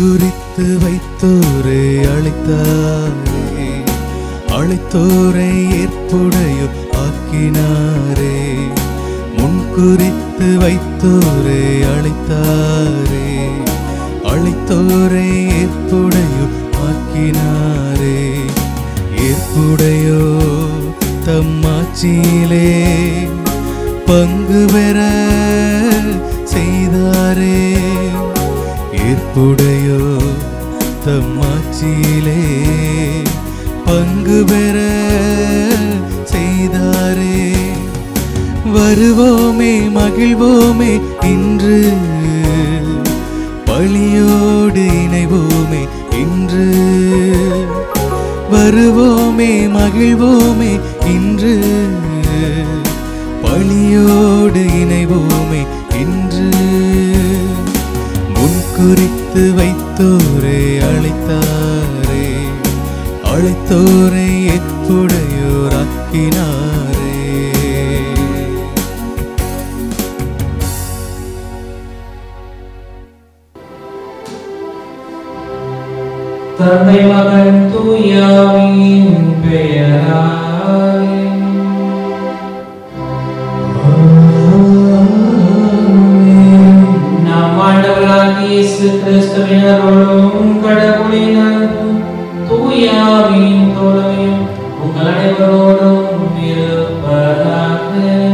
குறித்து வைத்தோரை அழைத்தாரே அழைத்தோரை ஏற்புடையோ ஆக்கினாரே முன் குறித்து வைத்தோரை அழைத்தாரே அழைத்தோரை ஏற்புடையோ ஆக்கினாரே ஏற்புடையோ தம்மாட்சியிலே பங்கு பெற செய்தாரே ஏற்புடையோ தம்மாட்சியிலே பங்கு பெற செய்தாரே வருவோமே மகிழ்வோமே இன்று பழியோடு இணைவோமே இன்று வருவோமே மகிழ்வோமே இன்று பழியோடு இணைவோமே இன்று முன்குறித்து வைத்தோரே அழைத்தாரே அழைத்தோரை எப்புடையோராக்கினாரே தந்தை மகன் தூயாவின் பெயராலே நம் ஆண்டவராகிய இயேசு கிறிஸ்துவின் அருளும் கடவுளின் அன்பும் தூயாவின் தோழமையும் உங்கள் அனைவரோடும் இருப்பதாக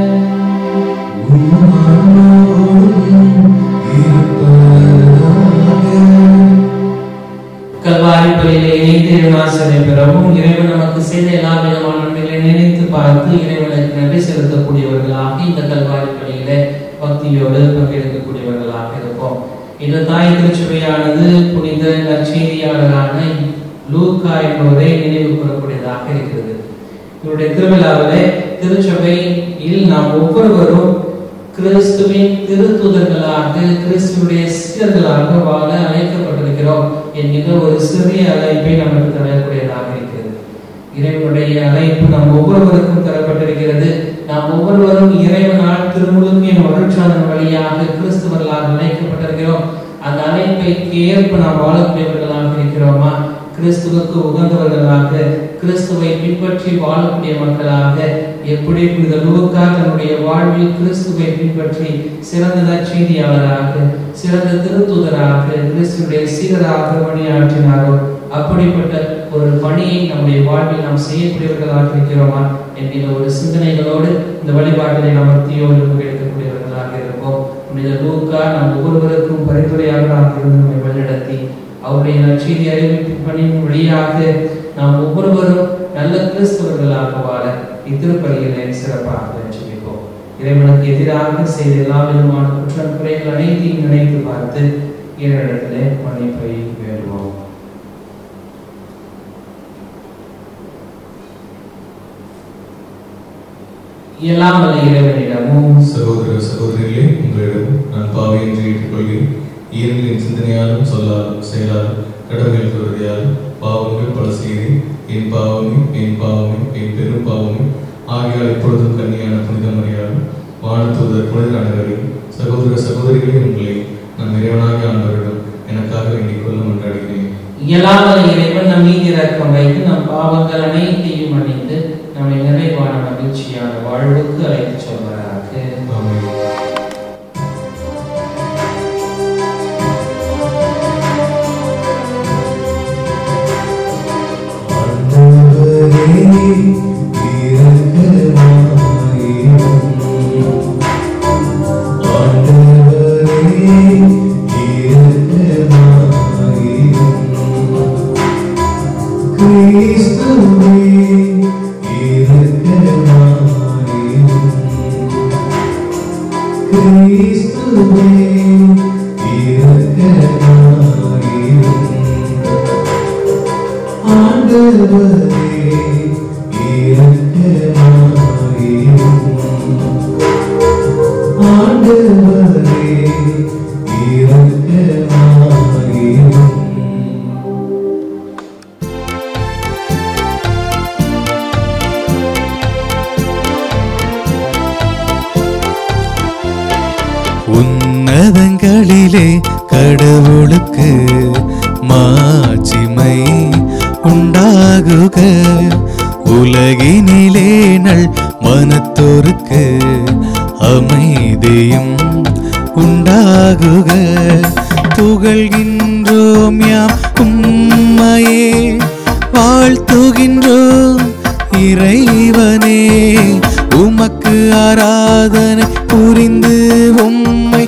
கல்வாரி பலியிலே இணைந்து இறைவனாசனை பெறவும் இறைவன் நமக்கு செய்த எல்லா விதமான நன்மைகளை நினைத்து பார்த்து இறைவனுக்கு நன்றி செலுத்தக்கூடியவர்களாக இந்த கல்வாரி பலியிலே பக்தியோடு பங்கெடுக்கக்கூடியவர்களாக இருப்போம் இந்த தாய் திருச்சுவையானது புனித நற்செய்தியாளரான லூக்கா என்பவரை நினைவு கூறக்கூடியதாக இருக்கிறது இவருடைய திருவிழாவிலே திருச்சபையில் நாம் ஒவ்வொருவரும் கிறிஸ்துவின் திருத்துதர்களாக கிறிஸ்துவுடைய சீடர்களாக வாழ அழைக்கப்பட்டிருக்கிறோம் என்கிற ஒரு சிறிய அழைப்பை நமக்கு தரக்கூடியதாக இருக்கிறது இறைவனுடைய அழைப்பு நம் ஒவ்வொருவருக்கும் தரப்பட்டிருக்கிறது நாம் ஒவ்வொருவரும் இறைவனால் திருமுழுக்கின் ஒருச்சாதன் வழியாக கிறிஸ்துவர்களாக அழைக்கப்பட்டிருக்கிறோம் அந்த அழைப்பை ஏற்ப நாம் வாழக்கூடியவர்களாக இருக்கிறோமா கிறிஸ்துவுக்கு உகந்தவர்களாக கிறிஸ்துவை பின்பற்றி வாழக்கூடிய மக்களாக எப்படி புனித லூக்கா தன்னுடைய வாழ்வில் கிறிஸ்துவை பின்பற்றி சிறந்த நற்செய்தியாளராக சிறந்த திருத்துதராக கிறிஸ்துடைய சீடராக பணியாற்றினாரோ அப்படிப்பட்ட ஒரு பணியை நம்முடைய வாழ்வில் நாம் செய்யக்கூடியவர்களாக இருக்கிறோமா என்கிற ஒரு சிந்தனைகளோடு இந்த வழிபாட்டினை நாம் பக்தியோடு பங்கெடுக்கக்கூடியவர்களாக இருப்போம் புனித லூக்கா நம் ஒவ்வொருவருக்கும் பரிந்துரையாளராக இருந்து நம்மை வழிநடத்தி அவருடைய நற்செய்தி அறிவிப்பு பணியின் வழியாக நாம் ஒவ்வொருவரும் நல்ல கிறிஸ்தவர்களாக வாழ இத்திருப்பலியிலே சிறப்பாக ஜெபிப்போம் இறைவனுக்கு எதிராக செய்த எல்லா விதமான குற்றம் குறைகள் அனைத்தையும் நினைத்து பார்த்து இறைவனிடத்திலே மன்னிப்பை வேண்டுவோம் எல்லாம் வல்ல இறைவனிடமும் சகோதர சகோதரிகளே உங்களிடம் நான் பாவை என்று ஏற்றுக்கொள்கிறேன் இயற்கையின் சிந்தனையாலும் சொல்லாலும் செயலாலும் கடமைகள் தொடர்கையாலும் பாவங்கள் பல செய்தேன் என் பாவமே என் பாவமே என் பெரும் பாவமே ஆகியால் இப்பொழுதும் கன்னியான புனித மரியாலும் வானத்துவதர் புனித அனைவரையும் சகோதர சகோதரிகளே உங்களை நம் இறைவனாகிய ஆண்டவரிடம் எனக்காக வேண்டிக் கொள்ள மன்றாடுகிறேன் எல்லாம் வல்ல இறைவன் நம் மீது இறக்கம் வைத்து நம் பாவங்கள் அனைத்தையும் மன்னித்து நம்மை நிறைவான மகிழ்ச்சியான வாழ்வுக்கு அழைத்து செல்வராக ஆமென். ஆண்டவரே, இரக்கமாயிரும். ஆண்டவரே, இரக்கமாயிரும். கிறிஸ்துவே, இரக்கமாயிரும். கிறிஸ்துவே, இரக்கமாயிரும். ஆண்டவரே இரக்கமாயிரும் ஆண்டவரே இரக்கமாயிரும் உன்னதங்களிலே கடவுளுக்கு யாம் உம்மையே வாழ்த்துகின்றோம் இறைவனே உமக்கு ஆராதனை புரிந்து உம்மை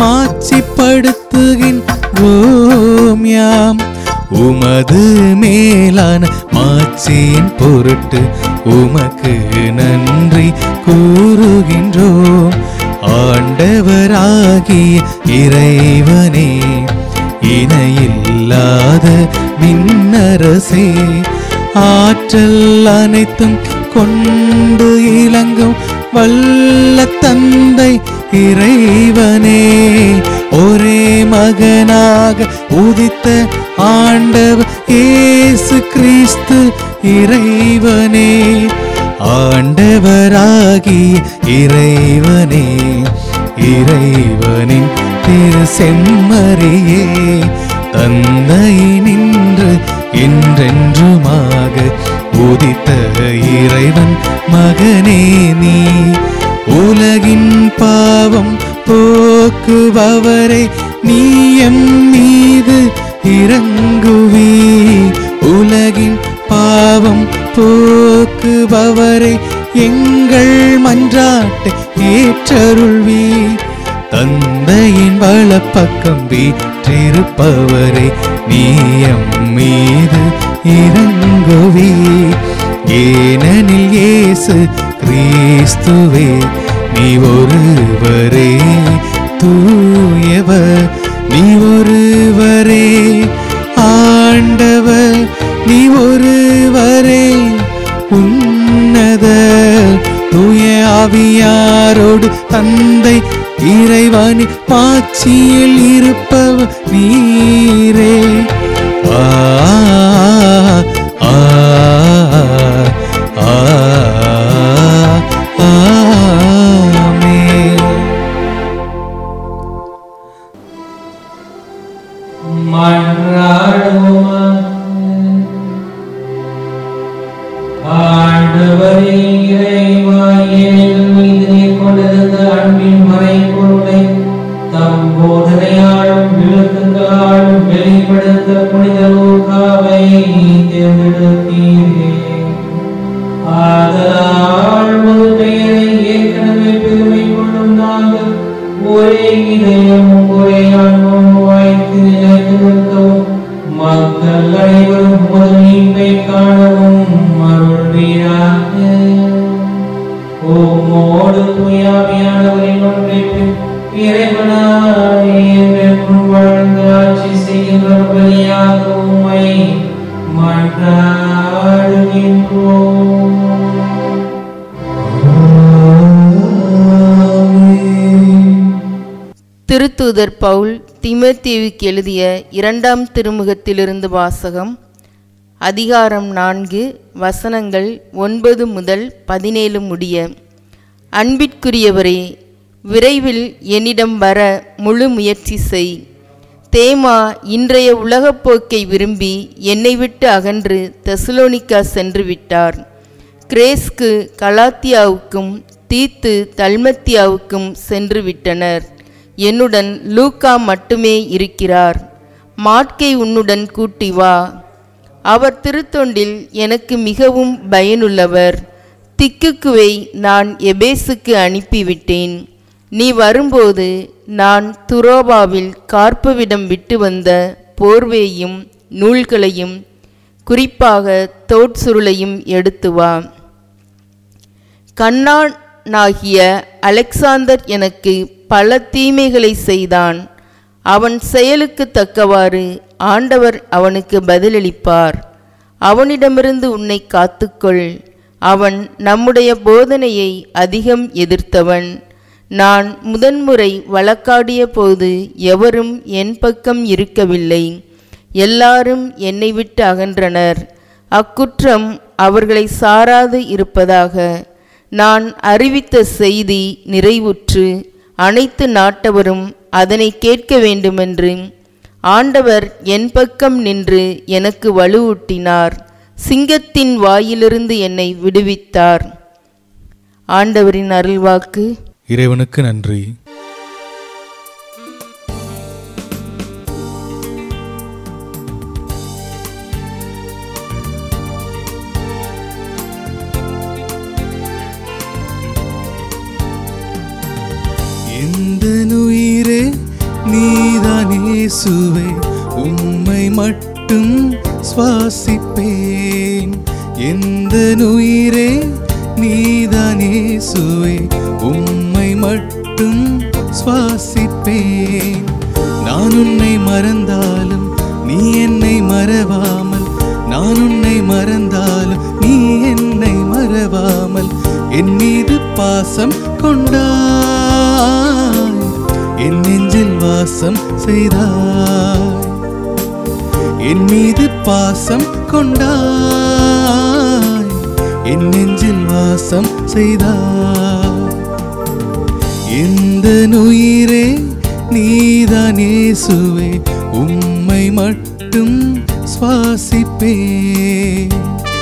மாட்சிப்படுத்துகின்றோம் யாம் உமது மேலான மாட்சியின் பொருட்டு உமக்கு நன்றி கூறுகின்றோம் ஆண்டவராகிய இறைவனே இணையில்லாத விண்ணரசே ஆற்றல் அனைத்தும் கொண்டு இலங்கும் வல்ல தந்தை இறைவனே ஒரே மகனாக உதித்த ஆண்டவர் இயேசு கிறிஸ்து இறைவனே ஆண்டவராகிய இறைவனே இறைவனின் திரு செம்மறியே தந்தை நின்று என்றென்றுமாக உதித்த இறைவன் மகனே நீ உலகின் பாவம் போக்குபவரை நீயம் மீது இறங்குவி உலகின் பாவம் போக்குபவரை எங்கள் மன்றாட்டை ஏற்றருள்வி தந்தையின் வலப்பக்கம் வீற்றிருப்பவரை நீயம் மீது இறங்குவி ஏனெனில் இயேசு கிறிஸ்துவே நீ ஒருவரே தூயவர் நீ ஒருவரே ஆண்டவர் நீ ஒருவரே உன்னத தூய ஆவியாரோடு தந்தை இறைவனி மாட்சியில் இருப்பவர் நீரே ஆ ஆ ஆ ஆமென். ஆண்டவரே இறைவா எங்கள் மீது நீர் கொண்டிருந்த அன்பின் மறைபொருளை தம் போதனையாலும் விளக்கங்களாலும் வெளிப்படுத்த புனித லூக்காவை தேர்ந்தெடுத்தீரே ஆதலால் உமது பெயரை ஏற்கனவே பெருமை கொள்ளும் நாங்கள் ஒரே இதயமும் ஒரே ஆன்மமும் வாய்த்து நிலைத்து நிற்கவும் மக்கள் அனைவரும் உமது மீட்பை காணவும் அருள்வீராக உம்மோடு தூயாவியானவரின் ஒன்றைப்பின் இறைவனாய் என்றென்றும் வாழ்ந்து ஆட்சி செய்கின்ற பலியாக உம்மை மன்றாடுகின்றோம் திருத்தூதர் பவுல் தீமோத்தேயுவுக்கு எழுதிய இரண்டாம் திருமுகத்திலிருந்து வாசகம் அதிகாரம் நான்கு வசனங்கள் ஒன்பது முதல் பதினேழு முடிய அன்பிற்குரியவரே விரைவில் என்னிடம் வர முழு முயற்சி செய் தேமா இன்றைய உலகப் போக்கை விரும்பி என்னை விட்டு அகன்று தெசலோனிக்கா சென்று விட்டார் கிரேஸ்கு கலாத்தியாவுக்கும் தீத்து தல்மத்தியாவுக்கும் சென்று விட்டனர் என்னுடன் லூக்கா மட்டுமே இருக்கிறார் மாட்கை உன்னுடன் கூட்டி வா அவர் திருத்தொண்டில் எனக்கு மிகவும் பயனுள்ளவர் திக்குக்குவை நான் எபேசுக்கு அனுப்பிவிட்டேன் நீ வரும்போது நான் துரோபாவில் கார்பவிடம் விட்டு வந்த போர்வையும் நூல்களையும் குறிப்பாக தோட்சுருளையும் எடுத்து வா கண்ணானாகிய அலெக்சாந்தர் எனக்கு பல தீமைகளை செய்தான் அவன் செயலுக்கு தக்கவாறு ஆண்டவர் அவனுக்கு பதிலளிப்பார் அவனிடமிருந்து உன்னை காத்துக்கொள் அவன் நம்முடைய போதனையை அதிகம் எதிர்த்தவன் நான் முதன்முறை வழக்காடிய போது எவரும் என் பக்கம் இருக்கவில்லை எல்லாரும் என்னை விட்டு அகன்றனர் அக்குற்றம் அவர்களை சாராது இருப்பதாக நான் அறிவித்த செய்தி நிறைவுற்று அனைத்து நாட்டவரும் அதனை கேட்க வேண்டுமென்று ஆண்டவர் என் பக்கம் நின்று எனக்கு வலுவூட்டினார் சிங்கத்தின் வாயிலிருந்து என்னை விடுவித்தார் ஆண்டவரின் அருள்வாக்கு இறைவனுக்கு நன்றி இயேசுவே உம்மை மட்டும் சுவாசிப்பேன் எந்த உயிரே நீதான் இயேசுவே உம்மை மட்டும் சுவாசிப்பேன் நான் உன்னை மறந்தாலும் நீ என்னை மறவாமல் நான் உன்னை மறந்தாலும் நீ என்னை மறவாமல் என் மீது பாசம் கொண்டாய் என் நெஞ்சில் வாசம் செய்தாய் என் மீது பாசம் கொண்டாய் என் நெஞ்சில் வாசம் செய்தாய் எந்த உயிரே நீதான் இயேசுவே உம்மை மட்டும் சுவாசிப்பேன்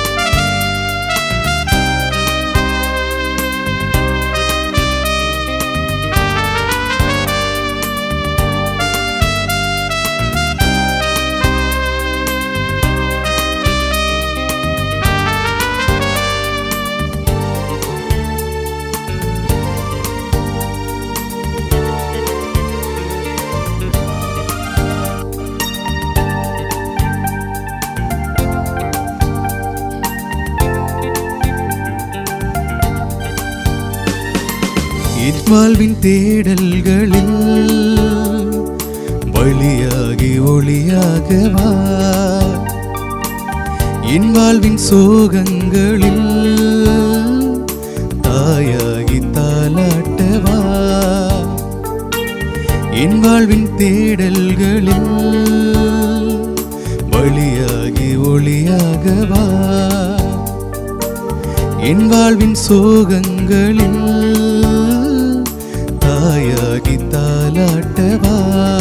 என் வாழ்வின் தேடல்களில் வழியாகி ஒளியாக வா என் வாழ்வின் சோகங்களில் தாயாகி தாலாட்டவா என் வாழ்வின் தேடல்களில் வழியாகி ஒளியாக வா என் வாழ்வின் சோகங்களில் தாயாகி தாலாட்டவா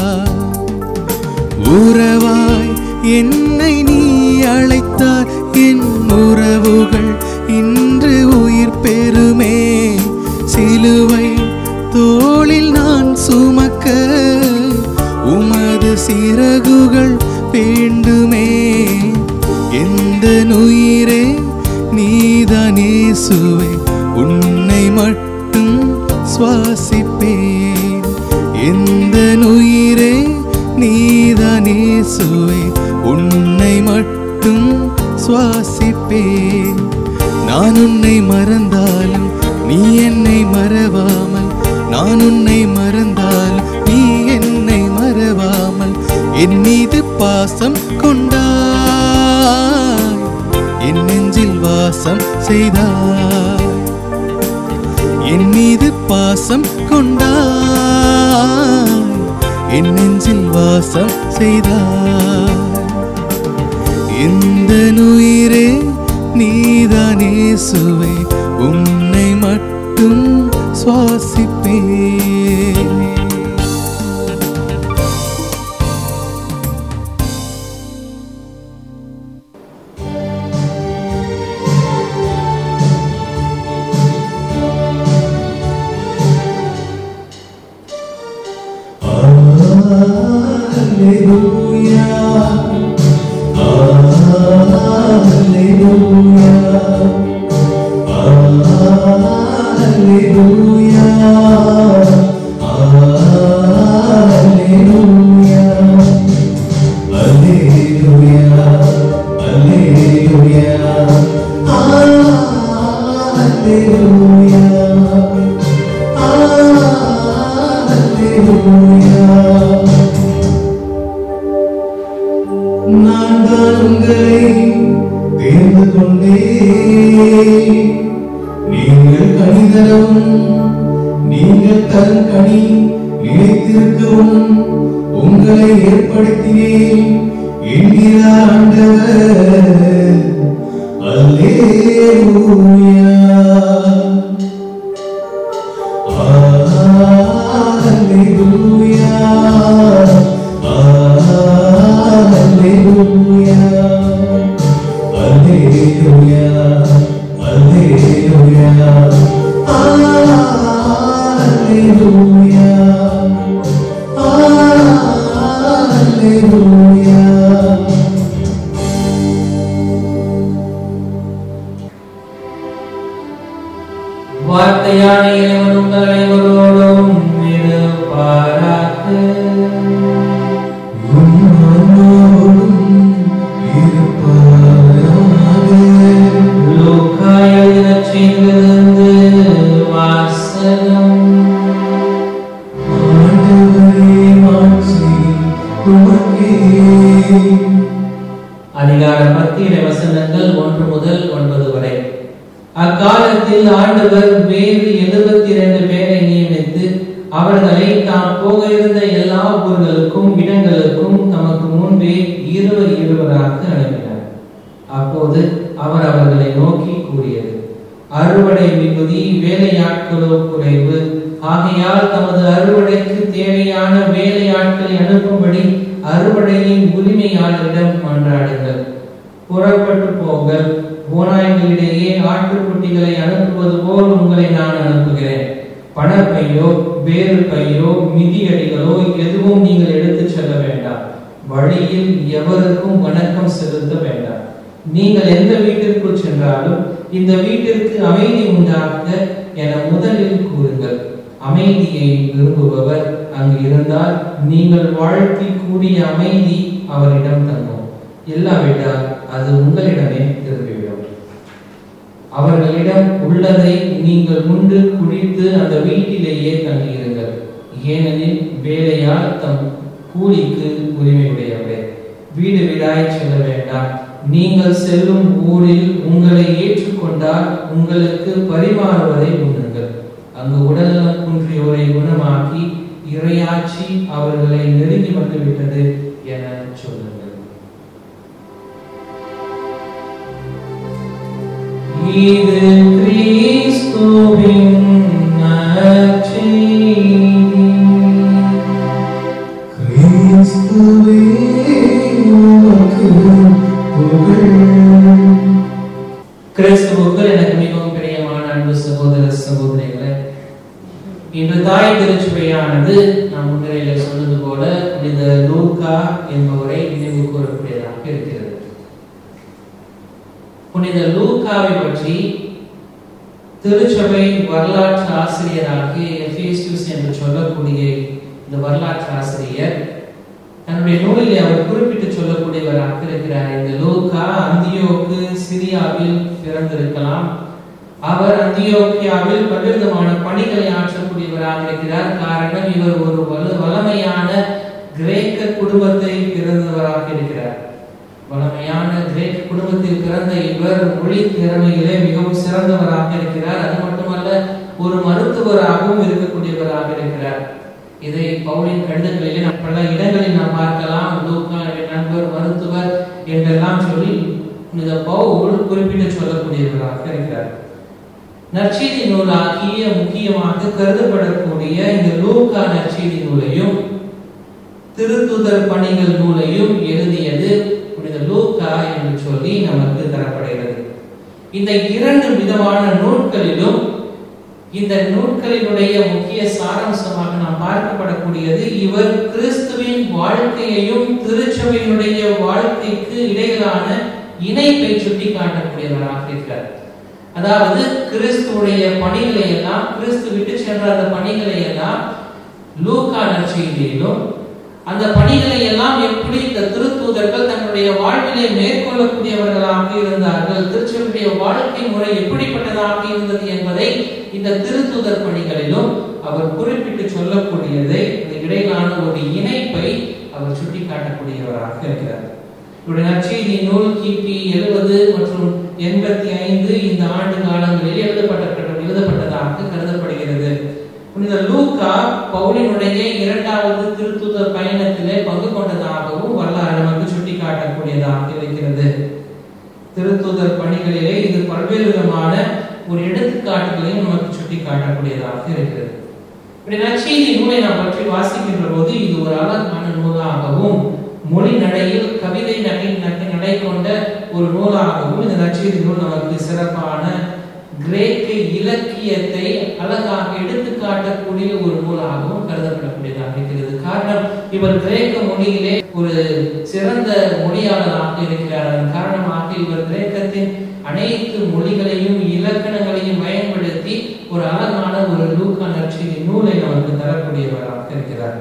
உறவாய் என்னை நீ அழைத்தார் என் உறவுகள் இன்று உயிர் பெறுமே சிலுவை தோளில் நான் சுமக்க உமது சிறகுகள் வேண்டுமே எந்த உயிரே நீதான் இயேசுவே உன்னை மட்டும் சுவாசிப்பேன் எந்த உயிரே நீதான் இயேசுவே உன்னை மட்டும் சுவாசிப்பேன் நான் உன்னை மறந்தாலும் நீ என்னை மறவாமல் நான் உன்னை மறந்தால் நீ என்னை மறவாமல் என் மீது பாசம் கொண்டாய் என் நெஞ்சில் வாசம் செய்தாய் என் மீது பாசம் கொண்டாய் என் நெஞ்சில் வாசம் செய்தாய் எந்த உயிரே நீதான் இயேசுவே உன்னை மட்டும் சுவாசிப்பேன் நான் தான் உங்களை தேர்ந்து கொண்டேன் நீங்கள் கனி தரவும் நீங்கள் தரும் கனி நிலைத்திருக்கவும் உங்களை ஏற்படுத்தினேன் என்கிறார் ஆண்டவர் அல்லேலூயா அல்லேலூயா அல்லேலூயா அல்லேலூயா அல்லேலூயா அல்லேலூயா அல்லேலூயா வார்த்தையான இறைவன் உங்கள் அனைவரோடும் இருப்பாராக அதிகாரம் பத்து வசனங்கள் ஒன்று முதல் ஒன்பது வரை அக்காலத்தில் ஆண்டவர் வேறு எழுபத்தி இரண்டு பேரை நியமித்து அவர்களை தாம் போக இருந்த எல்லா ஊர்களுக்கும் இடங்களுக்கும் தமக்கு முன்பே இருவர் இருவராக அனுப்பினார் அப்போது அவர் அவர்களை நோக்கி கூறியது அறுவடை மிகுதி வேலையாட்களோ குறைவு ஆகையால் தமது அறுவடைக்கு தேவையான வேலையாட்களை அனுப்பும்படி அறுவடையின் உரிமையாளரிடம் மன்றாடுங்கள் புறப்பட்டு போங்கள் ஓநாய்களிடையே ஆட்டுக்குட்டிகளை அனுப்புவது போல் உங்களை நான் அனுப்புகிறேன் பணப்பையோ வேறு பையோ மிதியடிகளோ எதுவும் நீங்கள் எடுத்துச் செல்ல வேண்டாம் வழியில் எவருக்கும் வணக்கம் செலுத்த வேண்டாம் நீங்கள் எந்த வீட்டிற்குள் சென்றாலும் இந்த வீட்டிற்கு அமைதி உண்டாக்க என முதலில் கூறுங்கள் அமைதியை விரும்புபவர் அங்கு இருந்தால் நீங்கள் வாழ்த்தி கூடிய அமைதி அவரிடம் தங்கும் இல்லாவிட்டால் அது உங்களிடமே திரும்பிவிடும் அவர்களிடம் உள்ளதை நீங்கள் உண்டு குடித்து அந்த வீட்டிலேயே தங்கியிருங்கள் ஏனெனில் வேலையால் தம் கூலிக்கு உரிமையுடையவரே வீடு வீடாய் செல்ல வேண்டாம் நீங்கள் செல்லும் ஊரில் உங்களை ஏற்றுக்கொண்டால் உங்களுக்கு பரிமாறுவதை உண்ணுங்கள் அங்கு உடல்நலம் குன்றியோரை குணமாக்கி இறையாட்சி அவர்களை நெருங்கி வந்துவிட்டது என சொல்லுங்கள் இது கிறிஸ்துவின் நற்செய்தி. கிறிஸ்துவே உமக்கு புகழ் கிறிஸ்துவுக்குள் எனக்கு மிகவும் பிரியமான அன்பு சகோதர சகோதரிகளே இன்று தாய் திருச்சுவையானது நாம் முன்னிலையில சொன்னது போல புனித லூக்கா என்பவரை நினைவு கூறக்கூடியதாக இருக்கிறது புனித லூக்காவை பற்றி திருச்சபை வரலாற்று ஆசிரியராகிய எஃபேசியஸ் என்று சொல்லக்கூடிய இந்த வரலாற்று ஆசிரியர் தன்னுடைய நூலிலே அவர் குறிப்பிட்டு சொல்லக்கூடியவராக இருக்கிறார் இந்த லூக்கா அந்தியோக்கு சிரியாவில் பிறந்திருக்கலாம் அவர் அந்தியோக்கியாவில் பலவிதமான பணிகளை ஆற்றக்கூடியவராக இருக்கிறார் காரணம் இவர் ஒரு வலு வளமையான கிரேக்க குடும்பத்தை பிறந்தவராக இருக்கிறார் வளமையான கிரேக்க குடும்பத்தில் பிறந்த இவர் மொழி திறமையிலே மிகவும் சிறந்தவராக இருக்கிறார் அது மட்டுமல்ல ஒரு மருத்துவராகவும் இருக்கக்கூடியவராக இருக்கிறார் இதை பவுலின் கடிதங்களிலே நாம் பல இடங்களில் நாம் பார்க்கலாம் லூக்கா என் நண்பர் மருத்துவர் என்றெல்லாம் சொல்லி இந்த பவுல் குறிப்பிட்டு சொல்லக்கூடியவராக இருக்கிறார் நற்செய்தி நூலாகிய முக்கியமாக கருதப்படக்கூடிய இந்த லூக்கா நற்செய்தி நூலையும் திருத்துதர் பணிகள் நூலையும் எழுதியது புனித லூக்கா என்று சொல்லி நமக்கு தரப்படுகிறது இந்த இரண்டு விதமான நூல்களிலும் இந்த நூல்களினுடைய முக்கிய சாராம்சமாக நாம் பார்க்கப்படக்கூடியது இவர் கிறிஸ்துவின் வாழ்க்கையையும் திருச்சபையினுடைய வாழ்க்கைக்கு இடையிலான இணைப்பை சுட்டி காட்டக்கூடியவராக இருக்கிறார் அதாவது கிறிஸ்துவுடைய பணிகளை எல்லாம் கிறிஸ்து விட்டு சென்ற அந்த பணிகளை எல்லாம் லூக்கா நற்செய்தியிலும் அந்த பணிகளை எல்லாம் எப்படி இந்த திருத்தூதர்கள் தன்னுடைய வாழ்விலே மேற்கொள்ளக்கூடியவர்களாக இருந்தார்கள் திருச்சபையுடைய வாழ்க்கை முறை எப்படிப்பட்டதாக இருந்தது என்பதை இந்த திருத்தூதர் பணிகளிலும் அவர் குறிப்பிட்டு சொல்லக்கூடியதை இந்த இடையிலான ஒரு இணைப்பை அவர் சுட்டிக்காட்டக்கூடியவராக இருக்கிறார் இவருடைய நற்செய்தி நூல் கிபி எழுபது மற்றும் எண்பத்தி ஐந்து இந்த ஆண்டு காலங்களில் எழுதப்பட்ட எழுதப்பட்டதாக கருதப்படுகிறது புனித லூக்கா பவுலினுடைய இரண்டாவது திருத்துதர் பயணத்திலே பங்கு கொண்டதாகவும் வரலாறு நமக்கு சுட்டிக்காட்டக்கூடியதாக இருக்கிறது திருத்துதர் பணிகளிலே இது பல்வேறு விதமான ஒரு எடுத்துக்காட்டுகளையும் நமக்கு சுட்டிக்காட்டக்கூடியதாக இருக்கிறது இப்படி நற்செய்தி நூலை நாம் பற்றி வாசிக்கின்ற போது இது ஒரு அழகான நூலாகவும் மொழி நடையில் கவிதை நடை நடை- நடை கொண்ட ஒரு நூலாகவும் இந்த நற்செய்தி நூல் நமக்கு சிறப்பான கிரேக்க இலக்கியத்தை அழகாக எடுத்து காட்டக்கூடிய ஒரு நூலாகவும் கருதப்படக்கூடியதாக இருக்கிறது காரணம் இவர் கிரேக்க மொழியிலே ஒரு சிறந்த மொழியாளராக இருக்கிறார் அதன் காரணமாக இவர் கிரேக்கத்தின் அனைத்து மொழிகளையும் இலக்கணங்களையும் பயன்படுத்தி ஒரு அழகான ஒரு லூக்கா நற்செய்தி நூலை நமக்கு தரக்கூடியவராக இருக்கிறார்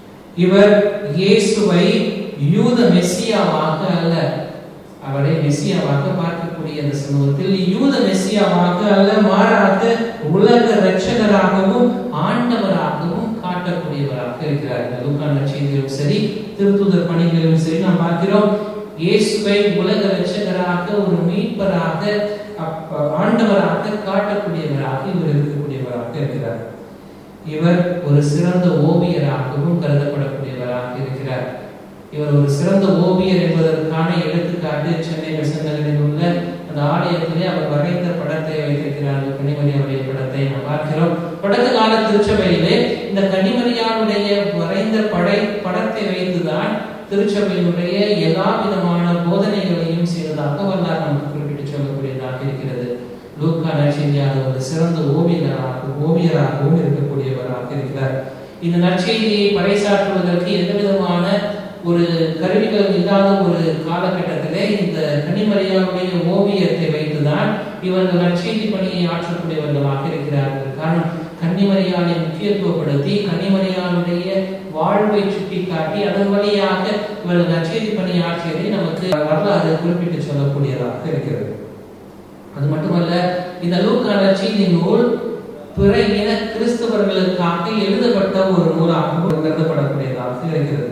இவர் இயேசுவை யூத மெஸ்ஸியாவாக அல்ல அவரை மெஸ்ஸியாவாக பார்க்கக்கூடிய அந்த சமூகத்தில் யூத மெஸ்ஸியாவாக அல்ல மாறாக உலக ரட்சகராகவும் ஆண்டவராகவும் காட்டக்கூடியவராக இருக்கிறார் இந்த லூக்கா நற்செய்தியிலும் சரி திருத்துதர் பணிகளிலும் சரி நாம் பார்க்கிறோம் இயேசுவை உலக ரட்சகராக ஒரு மீட்பராக அப்ப- ஆண்டவராக காட்டக்கூடியவராக இவர் இருக்கக்கூடியவராக இருக்கிறார் இவர் ஒரு சிறந்த ஓவியராகவும் கருதப்படக்கூடியவராக இருக்கிறார் இவர் ஒரு சிறந்த ஓவியர் என்பதற்கான எடுத்துக்காட்டு சென்னை பெசநகரில் உள்ள அந்த ஆலயத்திலே அவர் வரைந்த படத்தை வைத்திருக்கிறார்கள் கனிமரியாவுடைய படத்தை நாம் பார்க்கிறோம் தொடக்க கால திருச்சபையிலே இந்த கனிமரியாவுடைய வரைந்த படை படத்தை வைத்துதான் திருச்சபையினுடைய எல்லா விதமான போதனைகளையும் செய்ததாக வரலாறு நமக்கு குறிப்பிட்டு சொல்லக்கூடியதாக இருக்கிறது லூக்கா நற்செய்தியாக ஒரு சிறந்த ஓவியராக ஓவியராகவும் இருக்கக்கூடியவராக இருக்கிறார் இந்த நற்செய்தியை பறைசாற்றுவதற்கு எந்த விதமான ஒரு கருவிகள் இல்லாத ஒரு காலகட்டத்திலே இந்த கனிமரியாவுடைய ஓவியத்தை வைத்துதான் இவர்கள் நற்செய்தி பணியை ஆற்றக்கூடியவர்களாக இருக்கிறார்கள் காரணம் கன்னிமரியாலை முக்கியத்துவப்படுத்தி கன்னிமரியாளுடைய வாழ்வை சுட்டிக்காட்டி அதன் வழியாக இவர்கள் நற்செய்தி பணி ஆற்றியதை நமக்கு வரலாறு குறிப்பிட்டு சொல்லக்கூடியதாக இருக்கிறது அது மட்டுமல்ல இந்த லூக்கா நற்செய்தி நூல் பிற இன கிறிஸ்தவர்களுக்காக எழுதப்பட்ட ஒரு நூலாகவும் கருதப்படக்கூடியதாக இருக்கிறது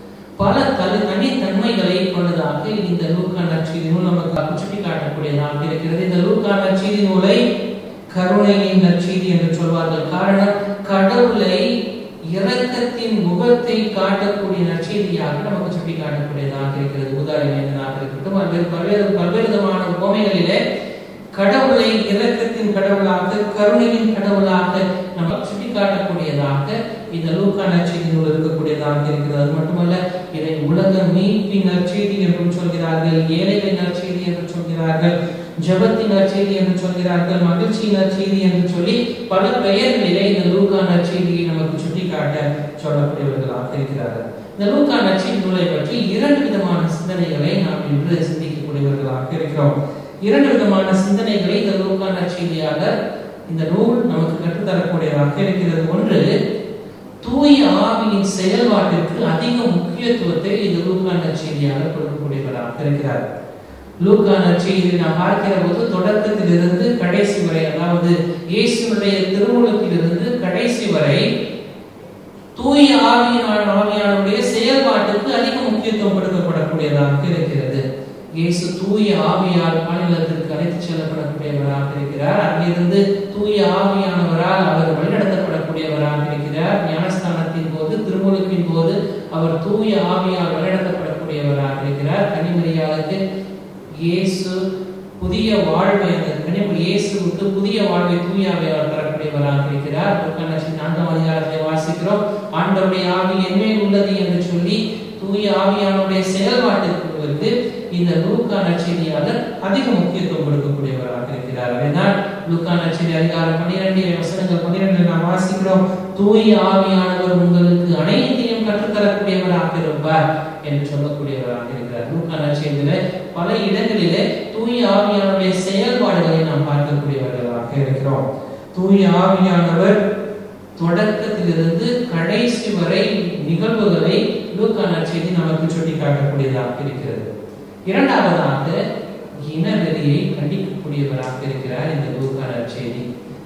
பல தனி தனித்தன்மைகளை கொண்டதாக இந்த லூக்கா நற்செய்தி நூல் நமக்கு சுட்டி காட்டக்கூடியதாக இருக்கிறது இந்த லூக்கா நற்செய்தி நூலை கருணையின் நற்செய்தி என்று சொல்வார்கள் காரணம் கடவுளை இரக்கத்தின் முகத்தை காட்டக்கூடிய நற்செய்தியாக நமக்கு சுட்டி காட்டக்கூடியதாக இருக்கிறது உதாரணமாக இருக்கட்டும் பல்வேறு பல்வேறு பல்வேறு விதமான உவமைகளிலே கடவுளை இரக்கத்தின் கடவுளாக கருணையின் கடவுளாக நம்ம சுட்டி காட்டக்கூடியதாக இந்த லூக்கா நற்செய்தி நூல் இருக்கக்கூடியதாக இருக்கிறது அது மட்டுமல்ல இதை உலக மீட்பின் நற்செய்தி என்றும் சொல்கிறார்கள் ஏழைகளின் நற்செய்தி என்று சொல்கிறார்கள் ஜபத்தின் நற்செய்தி என்று சொல்கிறார்கள் மகிழ்ச்சியின் நற்செய்தி என்று சொல்லி பல பெயர்களிலே இந்த லூக்கா நற்செய்தியை நமக்கு சுட்டிக்காட்ட சொல்லக்கூடியவர்களாக இருக்கிறார்கள் இந்த லூக்கா நற்செய்தி நூலை பற்றி இரண்டு விதமான சிந்தனைகளை நாம் இன்று சிந்திக்கக்கூடியவர்களாக இருக்கிறோம் இரண்டு விதமான சிந்தனைகளை இந்த லூக்கா நற்செய்தியாக இந்த நூல் நமக்கு கற்றுத்தரக்கூடியதாக இருக்கிறது ஒன்று தூய ஆவியின் செயல்பாட்டிற்கு அதிக முக்கியத்துவத்தை இந்த லூக்கா நற்செய்தியாக கொடுக்கக்கூடியவராக இருக்கிறார் லூக்கா நற்செய்தியை நாம் பார்க்கிற போது தொடக்கத்திலிருந்து கடைசி வரை அதாவது இயேசுனுடைய திருமுகத்திலிருந்து கடைசி வரை தூய ஆவியான ஆவியானுடைய செயல்பாட்டுக்கு அதிக முக்கியத்துவம் கொடுக்கப்படக்கூடியதாக இருக்கிறது இயேசு தூய ஆவியால் மாநிலத்திற்கு அழைத்து செல்லப்படக்கூடியவராக இருக்கிறார் அங்கிருந்து தூய ஆவியானவரால் அவர் வழிநடத்தப்படக்கூடியவராக இருக்கிறார் ஞானஸ்தானத்தின் போது திருமுழுக்கின் போது அவர் தூய ஆவியால் வழிநடத்தப்படக்கூடியவராக இருக்கிறார் கனிமரியாளுக்கு இயேசு புதிய வாழ்வை அந்த கனிம இயேசுவுக்கு புதிய வாழ்வை தூய ஆவியால் தரக்கூடியவராக இருக்கிறார் லூக்கான நான்காம் அதிகாரத்தை வாசிக்கிறோம் ஆண்டவருடைய ஆவி என்மேல் உள்ளது என்று சொல்லி தூய ஆவியானுடைய செயல்பாட்டிற்கு இந்த லூக்கா நற்செய்தியாளர் அதிக முக்கியத்துவம் கொடுக்கக்கூடியவராக இருக்கிறார் அதனால் லூக்கா நற்செய்தி அதிகாரம் பன்னிரெண்டு வசனங்கள் பன்னிரெண்டு நாம் வாசிக்கிறோம் தூய ஆவியானவர் உங்களுக்கு அனைத்தையும் கற்றுத்தரக்கூடியவராக இருப்பார் என்று சொல்லக்கூடியவராக இருக்கிறார் லூக்கா நற்செய்தியில பல இடங்களிலே தூய ஆவியானுடைய செயல்பாடுகளை நாம் பார்க்கக்கூடியவர்களாக இருக்கிறோம் தூய ஆவியானவர் தொடக்கத்திலிருந்து கடைசி வரை நிகழ்வுகளை லூக்கா நற்செய்தி நமக்கு சுட்டி காட்டக்கூடியதாக இருக்கிறது இரண்டாவதாக இனவெறியை கண்டிக்கக்கூடியவராக இருக்கிறார் இந்த லூக்கா நற்செய்தி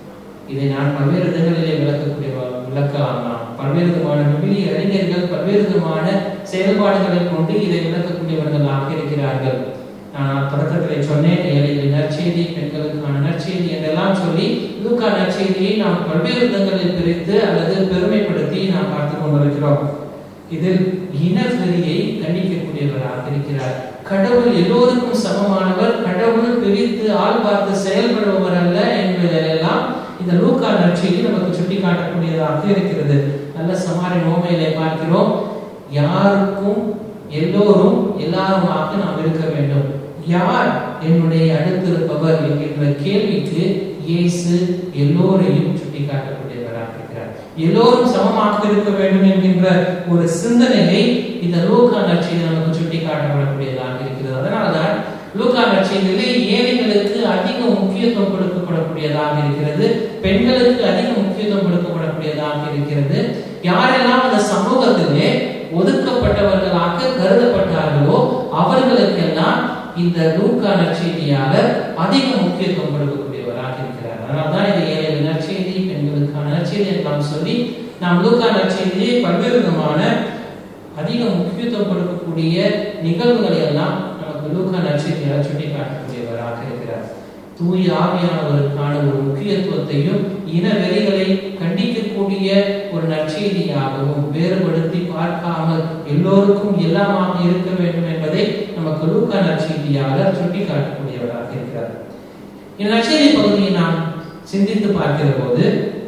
இதை நான் பல்வேறு இடங்களிலே விளக்கக்கூடிய விளக்கலாம் நான் பல்வேறு விதமான விவிலிய அறிஞர்கள் பல்வேறு விதமான செயல்பாடுகளை கொண்டு இதை விளக்கக்கூடியவர்களாக இருக்கிறார்கள் நான் தொடக்கத்திலே சொன்னேன் ஏழைகளின் நற்செய்தி பெண்களுக்கான நற்செய்தி என்றெல்லாம் சொல்லி லூக்கா நற்செய்தியை நாம் பல்வேறு விதங்களில் பிரித்து அல்லது பெருமைப்படுத்தி நாம் பார்த்து கொண்டிருக்கிறோம் இதில் இனவெறியை கண்டிக்கக்கூடியவராக இருக்கிறார் கடவுள் எல்லோருக்கும் சமமானவர் கடவுள் பிரித்து ஆள் பார்த்து செயல்படுபவர் அல்ல என்பதெல்லாம் இந்த லூக்கா நற்செய்தி நமக்கு சுட்டி காட்டக்கூடியதாக இருக்கிறது நல்ல சமாரி நோமையிலே பார்க்கிறோம் யாருக்கும் எல்லோரும் எல்லாருமாக நாம் இருக்க வேண்டும் யார் என்னுடைய அடுத்திருப்பவர் என்கின்ற கேள்விக்கு இயேசு எல்லோரையும் சுட்டி காட்டக்கூடியவராக இருக்கிறார் எல்லோரும் சமமாக இருக்க வேண்டும் என்கின்ற ஒரு சிந்தனையை இந்த லூக்கா நற்செய்தி நமக்கு சுட்டி காட்டப்படக்கூடியதாக இருக்கிறது அதனால்தான் லூக்கா நற்செய்தியிலே ஏழைகளுக்கு அதிக முக்கியத்துவம் கொடுக்கப்படக்கூடியதாக இருக்கிறது பெண்களுக்கு அதிக முக்கியத்துவம் கொடுக்கப்படக்கூடியதாக இருக்கிறது யாரெல்லாம் அந்த சமூகத்திலே ஒதுக்கப்பட்டவர்களாக கருதப்பட்டார்களோ அவர்களுக்கெல்லாம் இந்த லூக்கா நற்செய்தியாளர் அதிக முக்கியத்துவம் கொடுக்கக்கூடியவராக இருக்கிறார் அதனால்தான் இது ஏழை நற்செய்தி பெண்களுக்கான நற்செய்தி என்றெல்லாம் சொல்லி நாம் லூக்கா நற்செய்தியை பல்வேறு விதமான அதிக முக்கியத்துவம் கொடுக்கக்கூடிய நிகழ்வுகளை எல்லாம் லூக்கா நட்சத்திரம் சுட்டி காட்டக்கூடியவராக இருக்கிறார் தூய ஆவியானவருக்கான ஒரு முக்கியத்துவத்தையும் இன வெறிகளை கண்டிக்கக்கூடிய ஒரு நற்செய்தியாகவும் வேறுபடுத்தி பார்க்காமல் எல்லோருக்கும் எல்லாமாக இருக்க வேண்டும் என்பதை நமக்கு லூக்கா நற்செய்தியாளர் சுட்டி காட்டக்கூடியவராக இருக்கிறார் இந்த நற்செய்தி பகுதியை நாம் சிந்தித்து பார்க்கிற போது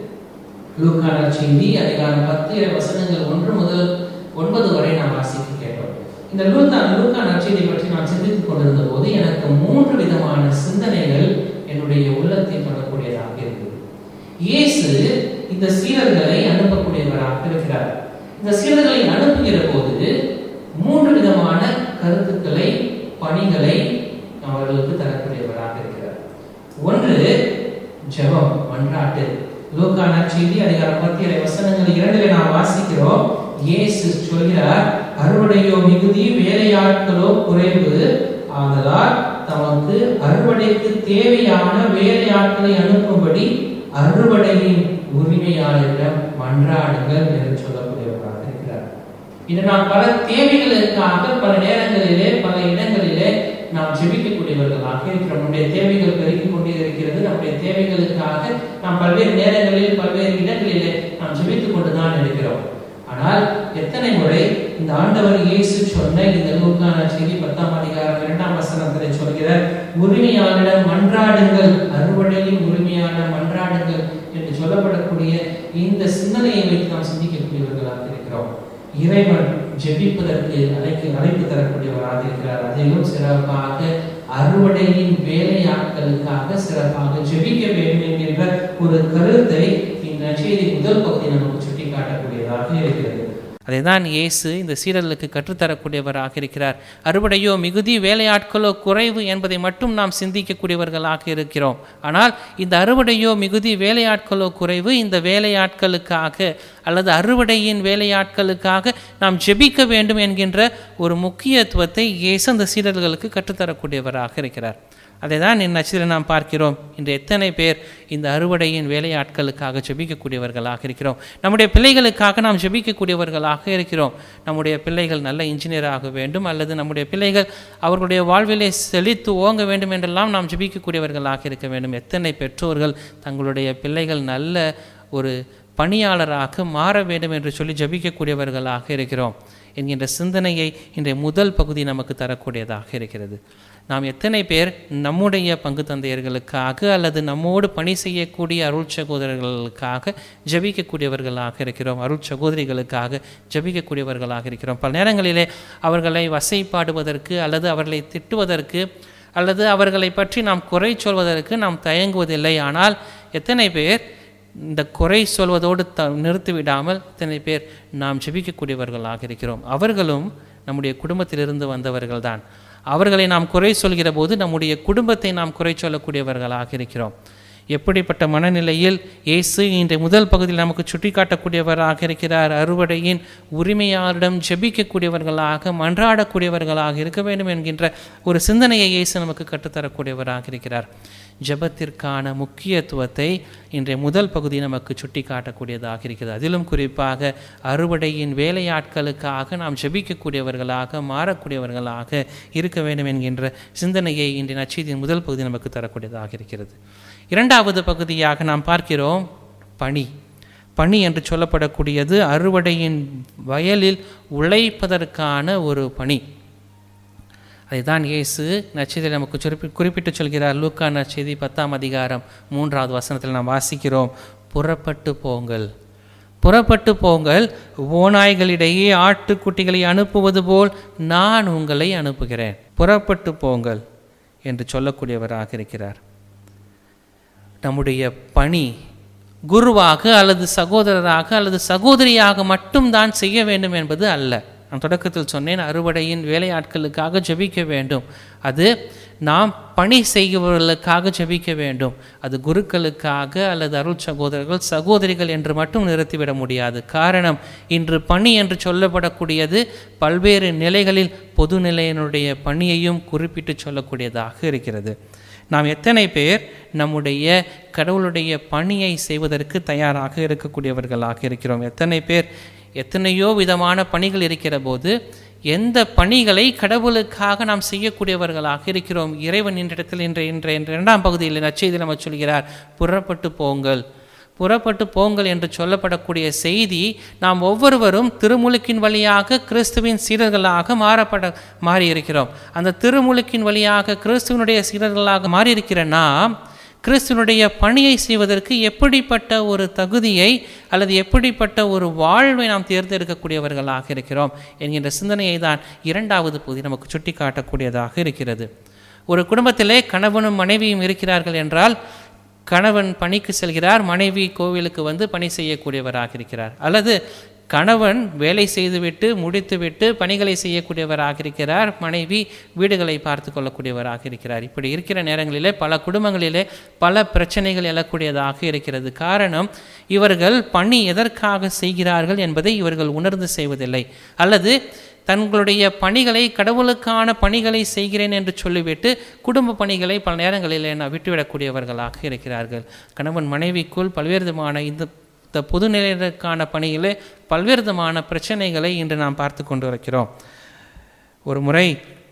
லூக்கா நற்செய்தி அதிகாரம் பத்து வசனங்கள் ஒன்று முதல் ஒன்பது வரை நாம் வாசிக்க கேட்டோம் இந்த லூக்கா லூக்கா நற்செய்தி பற்றி நான் சிந்தித்துக் கொண்டிருந்த போது எனக்கு மூன்று விதமான சிந்தனைகள் என்னுடைய உள்ளத்தை தொடக்கூடியதாக இருக்குது இயேசு இந்த சீடர்களை அனுப்பக்கூடியவராக இருக்கிறார் இந்த சீடர்களை அனுப்புகிற போது மூன்று விதமான கருத்துக்களை பணிகளை அவர்களுக்கு தரக்கூடியவராக இருக்கிறார் ஒன்று ஜெபம் மன்றாட்டு லூக்கா நற்செய்தி அதிகாரம் பத்தி ஏழு வசனங்கள் இரண்டில் நாம் வாசிக்கிறோம் இயேசு சொல்கிறார் அறுவடையோ மிகுதி வேலையாட்களோ குறைவு ஆதலால் தமக்கு அறுவடைக்கு தேவையான வேலையாட்களை அனுப்பும்படி அறுவடையின் உரிமையாளரிடம் மன்றாடுங்கள் என்று சொல்லக்கூடியவராக இருக்கிறார் இது நாம் பல தேவைகளுக்காக பல நேரங்களிலே பல இடங்களிலே நாம் ஜெபிக்கக்கூடியவர்களாக இருக்கிறோம் நம்முடைய தேவைகள் பெருகிக் கொண்டே இருக்கிறது நம்முடைய தேவைகளுக்காக நாம் பல்வேறு நேரங்களில் பல்வேறு இடங்களிலே நாம் ஜெபித்துக் கொண்டுதான் இருக்கிறோம் ஆனால் எத்தனை முறை இந்த ஆண்டவர் இயேசு சொன்ன இந்த லூக்கான செய்தி பத்தாம் அதிகாரம் இரண்டாம் வசனத்திலே சொல்கிற உரிமையாளரிடம் மன்றாடுங்கள் அறுவடையின் உரிமையாளர் மன்றாடுங்கள் என்று சொல்லப்படக்கூடிய இந்த சிந்தனையை வைத்து நாம் சிந்திக்கக்கூடியவர்களாக இருக்கிறோம் இறைவன் ஜெபிப்பதற்கு அழைக்கு அழைப்பு தரக்கூடியவராக இருக்கிறார் அதிலும் சிறப்பாக அறுவடையின் வேலையாட்களுக்காக சிறப்பாக ஜெபிக்க வேண்டும் என்கின்ற ஒரு கருத்தை இந்த செய்தி முதல் பகுதி நமக்கு சுட்டிக்காட்டக்கூடியதாக இருக்கிறது அதைதான் இயேசு இந்த சீடர்களுக்கு கற்றுத்தரக்கூடியவராக இருக்கிறார் அறுவடையோ மிகுதி வேலையாட்களோ குறைவு என்பதை மட்டும் நாம் சிந்திக்கக்கூடியவர்களாக இருக்கிறோம் ஆனால் இந்த அறுவடையோ மிகுதி வேலையாட்களோ குறைவு இந்த வேலையாட்களுக்காக அல்லது அறுவடையின் வேலையாட்களுக்காக நாம் ஜெபிக்க வேண்டும் என்கின்ற ஒரு முக்கியத்துவத்தை இயேசு அந்த சீடர்களுக்கு கற்றுத்தரக்கூடியவராக இருக்கிறார் அதை தான் என் நட்சத்திரம் நாம் பார்க்கிறோம் இன்று எத்தனை பேர் இந்த அறுவடையின் வேலையாட்களுக்காக ஜெபிக்கக்கூடியவர்களாக இருக்கிறோம் நம்முடைய பிள்ளைகளுக்காக நாம் ஜெபிக்கக்கூடியவர்களாக இருக்கிறோம் நம்முடைய பிள்ளைகள் நல்ல இன்ஜினியர் ஆக வேண்டும் அல்லது நம்முடைய பிள்ளைகள் அவர்களுடைய வாழ்விலே செழித்து ஓங்க வேண்டும் என்றெல்லாம் நாம் ஜெபிக்கக்கூடியவர்களாக இருக்க வேண்டும் எத்தனை பெற்றோர்கள் தங்களுடைய பிள்ளைகள் நல்ல ஒரு பணியாளராக மாற வேண்டும் என்று சொல்லி ஜபிக்கக்கூடியவர்களாக இருக்கிறோம் என்கின்ற சிந்தனையை இன்றைய முதல் பகுதி நமக்கு தரக்கூடியதாக இருக்கிறது நாம் எத்தனை பேர் நம்முடைய பங்கு தந்தையர்களுக்காக அல்லது நம்மோடு பணி செய்யக்கூடிய அருள் சகோதரர்களுக்காக ஜபிக்கக்கூடியவர்களாக இருக்கிறோம் அருள் சகோதரிகளுக்காக ஜபிக்கக்கூடியவர்களாக இருக்கிறோம் பல நேரங்களிலே அவர்களை வசைப்பாடுவதற்கு அல்லது அவர்களை திட்டுவதற்கு அல்லது அவர்களை பற்றி நாம் குறை சொல்வதற்கு நாம் தயங்குவதில்லை ஆனால் எத்தனை பேர் இந்த குறை சொல்வதோடு த நிறுத்திவிடாமல் இத்தனை பேர் நாம் ஜெபிக்கக்கூடியவர்களாக இருக்கிறோம் அவர்களும் நம்முடைய குடும்பத்திலிருந்து வந்தவர்கள்தான் அவர்களை நாம் குறை சொல்கிற போது நம்முடைய குடும்பத்தை நாம் குறை சொல்லக்கூடியவர்களாக இருக்கிறோம் எப்படிப்பட்ட மனநிலையில் இயேசு இன்றைய முதல் பகுதியில் நமக்கு சுட்டிக்காட்டக்கூடியவராக இருக்கிறார் அறுவடையின் உரிமையாளரிடம் ஜெபிக்கக்கூடியவர்களாக மன்றாடக்கூடியவர்களாக இருக்க வேண்டும் என்கின்ற ஒரு சிந்தனையை இயேசு நமக்கு கற்றுத்தரக்கூடியவராக இருக்கிறார் ஜெபத்திற்கான முக்கியத்துவத்தை இன்றைய முதல் பகுதி நமக்கு சுட்டி காட்டக்கூடியதாக இருக்கிறது அதிலும் குறிப்பாக அறுவடையின் வேலையாட்களுக்காக நாம் ஜெபிக்கக்கூடியவர்களாக மாறக்கூடியவர்களாக இருக்க வேண்டும் என்கின்ற சிந்தனையை இன்றைய நச்செய்தியின் முதல் பகுதி நமக்கு தரக்கூடியதாக இருக்கிறது இரண்டாவது பகுதியாக நாம் பார்க்கிறோம் பணி பணி என்று சொல்லப்படக்கூடியது அறுவடையின் வயலில் உழைப்பதற்கான ஒரு பணி அதைதான் இயேசு நச்செய்தியில் நமக்கு குறிப்பி குறிப்பிட்டு சொல்கிறார் லூக்கா நச்செய்தி பத்தாம் அதிகாரம் மூன்றாவது வசனத்தில் நாம் வாசிக்கிறோம் புறப்பட்டு போங்கள் புறப்பட்டு போங்கள் ஓநாய்களிடையே ஆட்டுக்குட்டிகளை அனுப்புவது போல் நான் உங்களை அனுப்புகிறேன் புறப்பட்டு போங்கள் என்று சொல்லக்கூடியவராக இருக்கிறார் நம்முடைய பணி குருவாக அல்லது சகோதரராக அல்லது சகோதரியாக மட்டும்தான் செய்ய வேண்டும் என்பது அல்ல நான் தொடக்கத்தில் சொன்னேன் அறுவடையின் வேலையாட்களுக்காக ஜெபிக்க வேண்டும் அது நாம் பணி செய்கிறவர்களுக்காக ஜெபிக்க வேண்டும் அது குருக்களுக்காக அல்லது அருள் சகோதரர்கள் சகோதரிகள் என்று மட்டும் நிறுத்திவிட முடியாது காரணம் இன்று பணி என்று சொல்லப்படக்கூடியது பல்வேறு நிலைகளில் பொது நிலையினுடைய பணியையும் குறிப்பிட்டு சொல்லக்கூடியதாக இருக்கிறது நாம் எத்தனை பேர் நம்முடைய கடவுளுடைய பணியை செய்வதற்கு தயாராக இருக்கக்கூடியவர்களாக இருக்கிறோம் எத்தனை பேர் எத்தனையோ விதமான பணிகள் இருக்கிற போது எந்த பணிகளை கடவுளுக்காக நாம் செய்யக்கூடியவர்களாக இருக்கிறோம் இறைவன் என்ற இடத்தில் இன்ற இன்ற இன்ற இரண்டாம் பகுதியில் நச்செய்தி நம்ம சொல்கிறார் புறப்பட்டு போங்கள் புறப்பட்டு போங்கள் என்று சொல்லப்படக்கூடிய செய்தி நாம் ஒவ்வொருவரும் திருமுழுக்கின் வழியாக கிறிஸ்துவின் சீடர்களாக மாறப்பட மாறியிருக்கிறோம் அந்த திருமுழுக்கின் வழியாக கிறிஸ்துவனுடைய சீடர்களாக மாறியிருக்கிற நாம் கிறிஸ்துவனுடைய பணியை செய்வதற்கு எப்படிப்பட்ட ஒரு தகுதியை அல்லது எப்படிப்பட்ட ஒரு வாழ்வை நாம் தேர்ந்தெடுக்கக்கூடியவர்களாக இருக்கிறோம் என்கின்ற சிந்தனையை தான் இரண்டாவது பகுதி நமக்கு சுட்டி காட்டக்கூடியதாக இருக்கிறது ஒரு குடும்பத்திலே கணவனும் மனைவியும் இருக்கிறார்கள் என்றால் கணவன் பணிக்கு செல்கிறார் மனைவி கோவிலுக்கு வந்து பணி செய்யக்கூடியவராக இருக்கிறார் அல்லது கணவன் வேலை செய்துவிட்டு முடித்துவிட்டு பணிகளை செய்யக்கூடியவராக இருக்கிறார் மனைவி வீடுகளை பார்த்து கொள்ளக்கூடியவராக இருக்கிறார் இப்படி இருக்கிற நேரங்களிலே பல குடும்பங்களிலே பல பிரச்சனைகள் எழக்கூடியதாக இருக்கிறது காரணம் இவர்கள் பணி எதற்காக செய்கிறார்கள் என்பதை இவர்கள் உணர்ந்து செய்வதில்லை அல்லது தங்களுடைய பணிகளை கடவுளுக்கான பணிகளை செய்கிறேன் என்று சொல்லிவிட்டு குடும்ப பணிகளை பல நேரங்களில் நான் விட்டுவிடக்கூடியவர்களாக இருக்கிறார்கள் கணவன் மனைவிக்குள் பல்வேறு விதமான இந்த இந்த பொதுநிலையிற்கான பணியிலே பல்வேறு விதமான பிரச்சனைகளை இன்று நாம் பார்த்து கொண்டு இருக்கிறோம் ஒரு முறை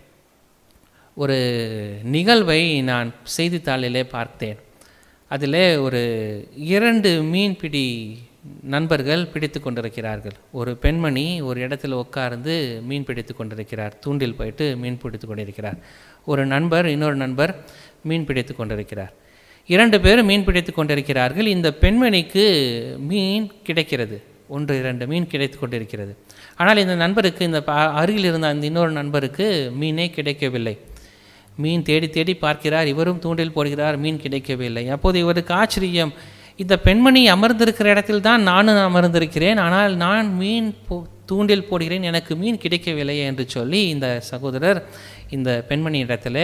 ஒரு நிகழ்வை நான் செய்தித்தாளிலே பார்த்தேன் அதில் ஒரு இரண்டு மீன்பிடி நண்பர்கள் பிடித்து கொண்டிருக்கிறார்கள் ஒரு பெண்மணி ஒரு இடத்துல உட்கார்ந்து மீன் பிடித்து கொண்டிருக்கிறார் தூண்டில் போயிட்டு மீன் பிடித்து கொண்டிருக்கிறார் ஒரு நண்பர் இன்னொரு நண்பர் மீன் பிடித்து கொண்டிருக்கிறார் இரண்டு பேரும் மீன் பிடித்து கொண்டிருக்கிறார்கள் இந்த பெண்மணிக்கு மீன் கிடைக்கிறது ஒன்று இரண்டு மீன் கிடைத்து கொண்டிருக்கிறது ஆனால் இந்த நண்பருக்கு இந்த ப- அருகில் இருந்த அந்த இன்னொரு நண்பருக்கு மீனே கிடைக்கவில்லை மீன் தேடி தேடி பார்க்கிறார் இவரும் தூண்டில் போடுகிறார் மீன் கிடைக்கவில்லை அப்போது இவருக்கு ஆச்சரியம் இந்த பெண்மணி அமர்ந்திருக்கிற இடத்தில் தான் நானும் அமர்ந்திருக்கிறேன் ஆனால் நான் மீன் போ தூண்டில் போடுகிறேன் எனக்கு மீன் கிடைக்கவில்லையே என்று சொல்லி இந்த சகோதரர் இந்த பெண்மணி இடத்துல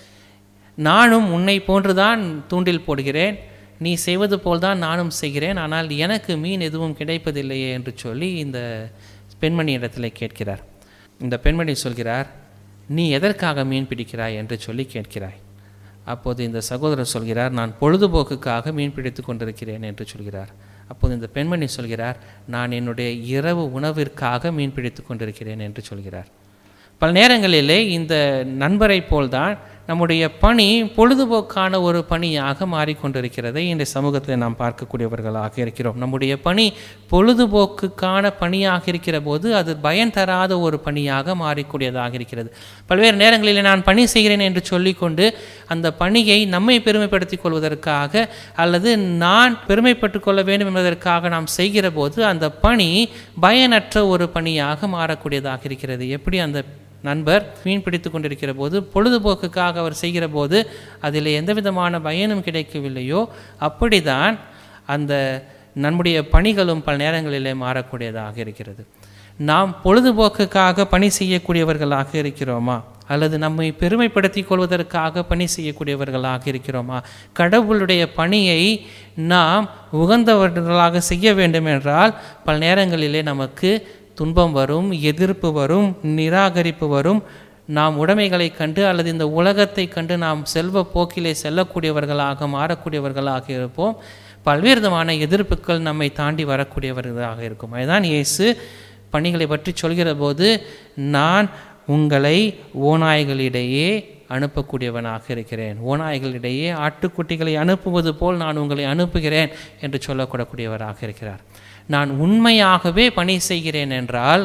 நானும் உன்னை போன்றுதான் தூண்டில் போடுகிறேன் நீ செய்வது போல்தான் நானும் செய்கிறேன் ஆனால் எனக்கு மீன் எதுவும் கிடைப்பதில்லையே என்று சொல்லி இந்த பெண்மணி இடத்துல கேட்கிறார் இந்த பெண்மணி சொல்கிறார் நீ எதற்காக மீன் பிடிக்கிறாய் என்று சொல்லி கேட்கிறாய் அப்போது இந்த சகோதரர் சொல்கிறார் நான் பொழுதுபோக்குக்காக மீன் பிடித்து கொண்டிருக்கிறேன் என்று சொல்கிறார் அப்போது இந்த பெண்மணி சொல்கிறார் நான் என்னுடைய இரவு உணவிற்காக மீன் பிடித்து கொண்டிருக்கிறேன் என்று சொல்கிறார் பல நேரங்களிலே இந்த நண்பரைப் போல்தான் நம்முடைய பணி பொழுதுபோக்கான ஒரு பணியாக மாறிக்கொண்டிருக்கிறதை இந்த சமூகத்தில் நாம் பார்க்கக்கூடியவர்களாக இருக்கிறோம் நம்முடைய பணி பொழுதுபோக்குக்கான பணியாக இருக்கிற போது அது பயன் தராத ஒரு பணியாக மாறிக்கூடியதாக இருக்கிறது பல்வேறு நேரங்களில் நான் பணி செய்கிறேன் என்று சொல்லிக்கொண்டு அந்த பணியை நம்மை பெருமைப்படுத்திக் கொள்வதற்காக அல்லது நான் பெருமைப்பட்டுக் கொள்ள வேண்டும் என்பதற்காக நாம் செய்கிற போது அந்த பணி பயனற்ற ஒரு பணியாக மாறக்கூடியதாக இருக்கிறது எப்படி அந்த நண்பர் மீன் பிடித்து கொண்டிருக்கிற போது பொழுதுபோக்குக்காக அவர் செய்கிற போது அதில் எந்த விதமான பயனும் கிடைக்கவில்லையோ அப்படிதான் அந்த நம்முடைய பணிகளும் பல நேரங்களிலே மாறக்கூடியதாக இருக்கிறது நாம் பொழுதுபோக்குக்காக பணி செய்யக்கூடியவர்களாக இருக்கிறோமா அல்லது நம்மை பெருமைப்படுத்திக் கொள்வதற்காக பணி செய்யக்கூடியவர்களாக இருக்கிறோமா கடவுளுடைய பணியை நாம் உகந்தவர்களாக செய்ய வேண்டும் என்றால் பல நேரங்களிலே நமக்கு துன்பம் வரும் எதிர்ப்பு வரும் நிராகரிப்பு வரும் நாம் உடைமைகளை கண்டு அல்லது இந்த உலகத்தை கண்டு நாம் செல்வ போக்கிலே செல்லக்கூடியவர்களாக மாறக்கூடியவர்களாக இருப்போம் பல்வேறு விதமான எதிர்ப்புகள் நம்மை தாண்டி வரக்கூடியவர்களாக இருக்கும் அதுதான் இயேசு பணிகளை பற்றி சொல்கிற போது நான் உங்களை ஓநாய்களிடையே அனுப்பக்கூடியவனாக இருக்கிறேன் ஓநாய்களிடையே ஆட்டுக்குட்டிகளை அனுப்புவது போல் நான் உங்களை அனுப்புகிறேன் என்று சொல்லக்கூடக்கூடியவராக இருக்கிறார் நான் உண்மையாகவே பணி செய்கிறேன் என்றால்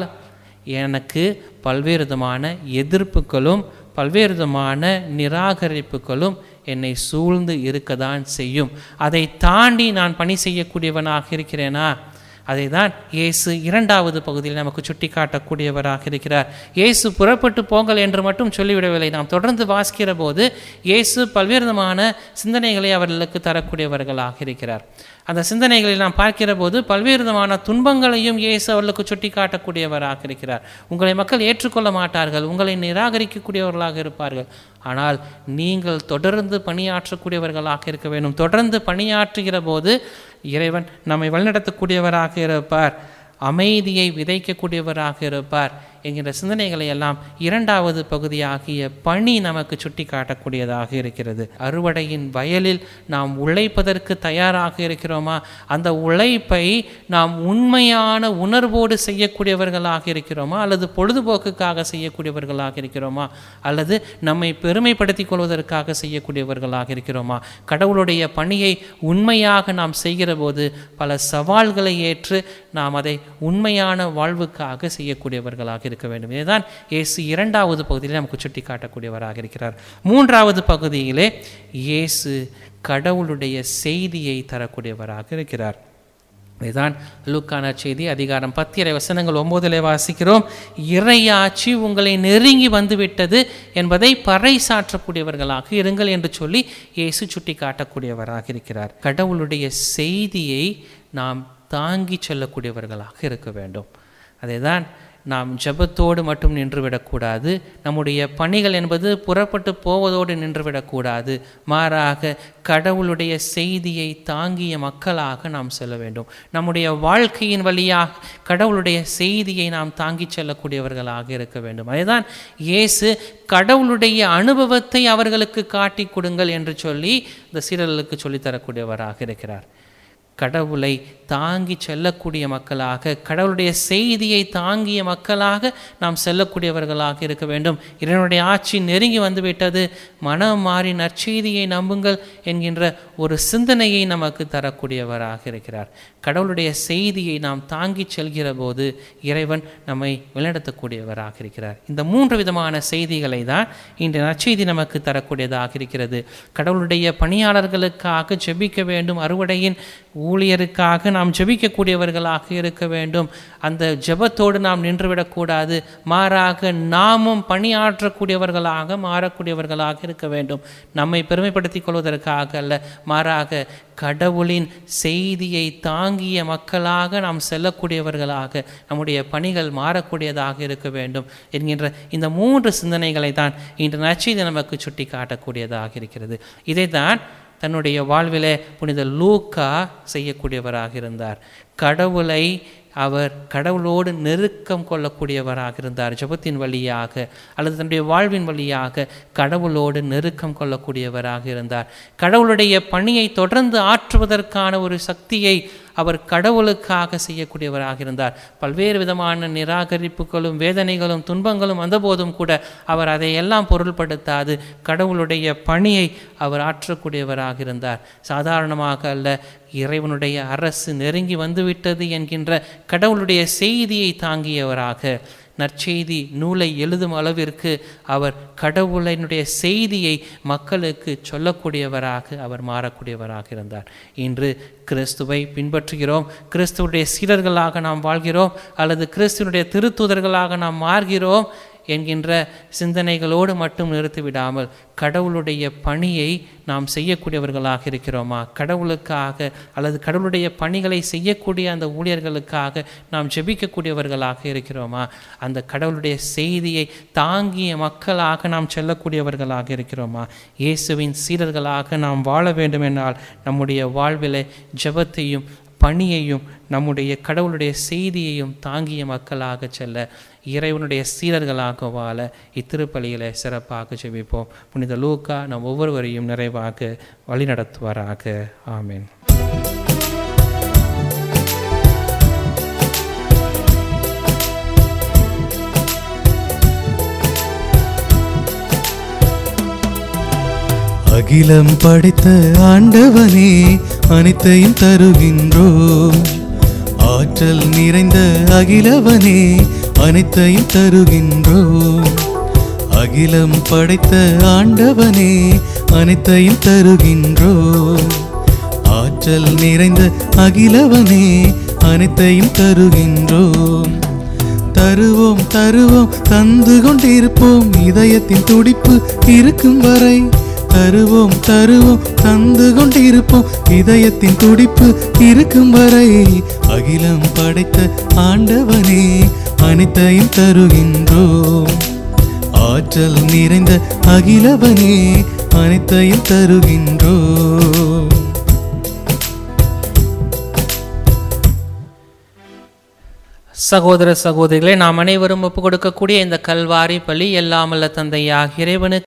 எனக்கு பல்வேறு விதமான எதிர்ப்புகளும் பல்வேறு விதமான நிராகரிப்புகளும் என்னை சூழ்ந்து இருக்கதான் செய்யும் அதை தாண்டி நான் பணி செய்யக்கூடியவனாக இருக்கிறேனா அதை தான் இயேசு இரண்டாவது பகுதியில் நமக்கு சுட்டி காட்டக்கூடியவராக இருக்கிறார் இயேசு புறப்பட்டு போங்கள் என்று மட்டும் சொல்லிவிடவில்லை நாம் தொடர்ந்து வாசிக்கிற போது இயேசு பல்வேறு விதமான சிந்தனைகளை அவர்களுக்கு தரக்கூடியவர்களாக இருக்கிறார் அந்த சிந்தனைகளில் நாம் பார்க்கிற போது பல்வேறு விதமான துன்பங்களையும் இயேசு அவர்களுக்கு சுட்டி காட்டக்கூடியவராக இருக்கிறார் உங்களை மக்கள் ஏற்றுக்கொள்ள மாட்டார்கள் உங்களை நிராகரிக்கக்கூடியவர்களாக இருப்பார்கள் ஆனால் நீங்கள் தொடர்ந்து பணியாற்றக்கூடியவர்களாக இருக்க வேண்டும் தொடர்ந்து பணியாற்றுகிற போது இறைவன் நம்மை வழிநடத்தக்கூடியவராக இருப்பார் அமைதியை விதைக்கக்கூடியவராக இருப்பார் என்கின்ற சிந்தனைகளை எல்லாம் இரண்டாவது பகுதியாகிய பணி நமக்கு சுட்டி காட்டக்கூடியதாக இருக்கிறது அறுவடையின் வயலில் நாம் உழைப்பதற்கு தயாராக இருக்கிறோமா அந்த உழைப்பை நாம் உண்மையான உணர்வோடு செய்யக்கூடியவர்களாக இருக்கிறோமா அல்லது பொழுதுபோக்குக்காக செய்யக்கூடியவர்களாக இருக்கிறோமா அல்லது நம்மை பெருமைப்படுத்திக் கொள்வதற்காக செய்யக்கூடியவர்களாக இருக்கிறோமா கடவுளுடைய பணியை உண்மையாக நாம் செய்கிற போது பல சவால்களை ஏற்று நாம் அதை உண்மையான வாழ்வுக்காக செய்யக்கூடியவர்களாக இருக்க வேண்டும் இதுதான் இயேசு இரண்டாவது பகுதியிலே நமக்கு சுட்டி காட்டக்கூடியவராக இருக்கிறார் மூன்றாவது பகுதியிலே இயேசு கடவுளுடைய செய்தியை தரக்கூடியவராக இருக்கிறார் இதுதான் லூக்கான செய்தி அதிகாரம் பத்திரை வசனங்கள் ஒன்பதிலே வாசிக்கிறோம் இறையாட்சி உங்களை நெருங்கி வந்துவிட்டது என்பதை பறைசாற்றக்கூடியவர்களாக இருங்கள் என்று சொல்லி இயேசு சுட்டி காட்டக்கூடியவராக இருக்கிறார் கடவுளுடைய செய்தியை நாம் தாங்கி செல்லக்கூடியவர்களாக இருக்க வேண்டும் அதேதான் நாம் ஜெபத்தோடு மட்டும் நின்றுவிடக்கூடாது நம்முடைய பணிகள் என்பது புறப்பட்டு போவதோடு நின்றுவிடக்கூடாது மாறாக கடவுளுடைய செய்தியை தாங்கிய மக்களாக நாம் செல்ல வேண்டும் நம்முடைய வாழ்க்கையின் வழியாக கடவுளுடைய செய்தியை நாம் தாங்கிச் செல்லக்கூடியவர்களாக இருக்க வேண்டும் அதுதான் இயேசு கடவுளுடைய அனுபவத்தை அவர்களுக்கு காட்டி கொடுங்கள் என்று சொல்லி இந்த சீரர்களுக்கு சொல்லித்தரக்கூடியவராக இருக்கிறார் கடவுளை தாங்கி செல்லக்கூடிய மக்களாக கடவுளுடைய செய்தியை தாங்கிய மக்களாக நாம் செல்லக்கூடியவர்களாக இருக்க வேண்டும் இறைவனுடைய ஆட்சி நெருங்கி வந்துவிட்டது மனம் மாறி நற்செய்தியை நம்புங்கள் என்கின்ற ஒரு சிந்தனையை நமக்கு தரக்கூடியவராக இருக்கிறார் கடவுளுடைய செய்தியை நாம் தாங்கி செல்கிற போது இறைவன் நம்மை வழிநடத்தக்கூடியவராக இருக்கிறார் இந்த மூன்று விதமான செய்திகளை தான் இன்று நற்செய்தி நமக்கு தரக்கூடியதாக இருக்கிறது கடவுளுடைய பணியாளர்களுக்காக ஜெபிக்க வேண்டும் அறுவடையின் ஊழியருக்காக நாம் ஜெபிக்கக்கூடியவர்களாக இருக்க வேண்டும் அந்த ஜெபத்தோடு நாம் நின்றுவிடக்கூடாது மாறாக நாமும் பணியாற்றக்கூடியவர்களாக மாறக்கூடியவர்களாக இருக்க வேண்டும் நம்மை பெருமைப்படுத்திக் கொள்வதற்காக அல்ல மாறாக கடவுளின் செய்தியை தாங்கிய மக்களாக நாம் செல்லக்கூடியவர்களாக நம்முடைய பணிகள் மாறக்கூடியதாக இருக்க வேண்டும் என்கின்ற இந்த மூன்று சிந்தனைகளை தான் இன்று நச்செய்தி நமக்கு சுட்டி காட்டக்கூடியதாக இருக்கிறது இதைத்தான் தன்னுடைய வாழ்விலே புனித லூக்கா செய்யக்கூடியவராக இருந்தார் கடவுளை அவர் கடவுளோடு நெருக்கம் கொள்ளக்கூடியவராக இருந்தார் ஜெபத்தின் வழியாக அல்லது தன்னுடைய வாழ்வின் வழியாக கடவுளோடு நெருக்கம் கொள்ளக்கூடியவராக இருந்தார் கடவுளுடைய பணியை தொடர்ந்து ஆற்றுவதற்கான ஒரு சக்தியை அவர் கடவுளுக்காக செய்யக்கூடியவராக இருந்தார் பல்வேறு விதமான நிராகரிப்புகளும் வேதனைகளும் துன்பங்களும் வந்தபோதும் கூட அவர் அதையெல்லாம் பொருள்படுத்தாது கடவுளுடைய பணியை அவர் ஆற்றக்கூடியவராக இருந்தார் சாதாரணமாக அல்ல இறைவனுடைய அரசு நெருங்கி வந்துவிட்டது என்கின்ற கடவுளுடைய செய்தியை தாங்கியவராக நற்செய்தி நூலை எழுதும் அளவிற்கு அவர் கடவுளினுடைய செய்தியை மக்களுக்கு சொல்லக்கூடியவராக அவர் மாறக்கூடியவராக இருந்தார் இன்று கிறிஸ்துவை பின்பற்றுகிறோம் கிறிஸ்துவுடைய சீடர்களாக நாம் வாழ்கிறோம் அல்லது கிறிஸ்துவனுடைய திருத்தூதர்களாக நாம் மாறுகிறோம் என்கின்ற சிந்தனைகளோடு மட்டும் நிறுத்திவிடாமல் கடவுளுடைய பணியை நாம் செய்யக்கூடியவர்களாக இருக்கிறோமா கடவுளுக்காக அல்லது கடவுளுடைய பணிகளை செய்யக்கூடிய அந்த ஊழியர்களுக்காக நாம் ஜெபிக்கக்கூடியவர்களாக இருக்கிறோமா அந்த கடவுளுடைய செய்தியை தாங்கிய மக்களாக நாம் செல்லக்கூடியவர்களாக இருக்கிறோமா இயேசுவின் சீடர்களாக நாம் வாழ வேண்டும் என்றால் நம்முடைய வாழ்விலே ஜெபத்தையும் பணியையும் நம்முடைய கடவுளுடைய செய்தியையும் தாங்கிய மக்களாக செல்ல இறைவனுடைய சீடர்களாக வாழ இத்திருப்பலியில் சிறப்பாக ஜெபிப்போம் புனித லூக்கா நம் ஒவ்வொருவரையும் நிறைவாக வழிநடத்துவாராக ஆமென் அகிலம் படைத்த ஆண்டவனே அனைத்தையும் தருகின்றோம் ஆற்றல் நிறைந்த அகிலவனே அனைத்தையும் தருகின்றோம் அகிலம் படைத்த ஆண்டவனே அனைத்தையும் தருகின்றோம் ஆற்றல் நிறைந்த அகிலவனே அனைத்தையும் தருகின்றோம் தருவோம் தருவோம் தந்து கொண்டிருப்போம் இதயத்தின் துடிப்பு இருக்கும் வரை தருவோம் தருவோம் தந்து கொண்டிருப்போம் இதயத்தின் துடிப்பு இருக்கும் வரை அகிலம் படைத்த ஆண்டவனே அனைத்தையும் தருகின்றோம் ஆற்றல் நிறைந்த அகிலவனே அனைத்தையும் தருகின்றோம் சகோதர சகோதரிகளே நாம் அனைவரும் ஒப்பு கொடுக்கக்கூடிய இந்த கல்வாரி பலி எல்லாமல்ல தந்தையாக இறைவனுக்கு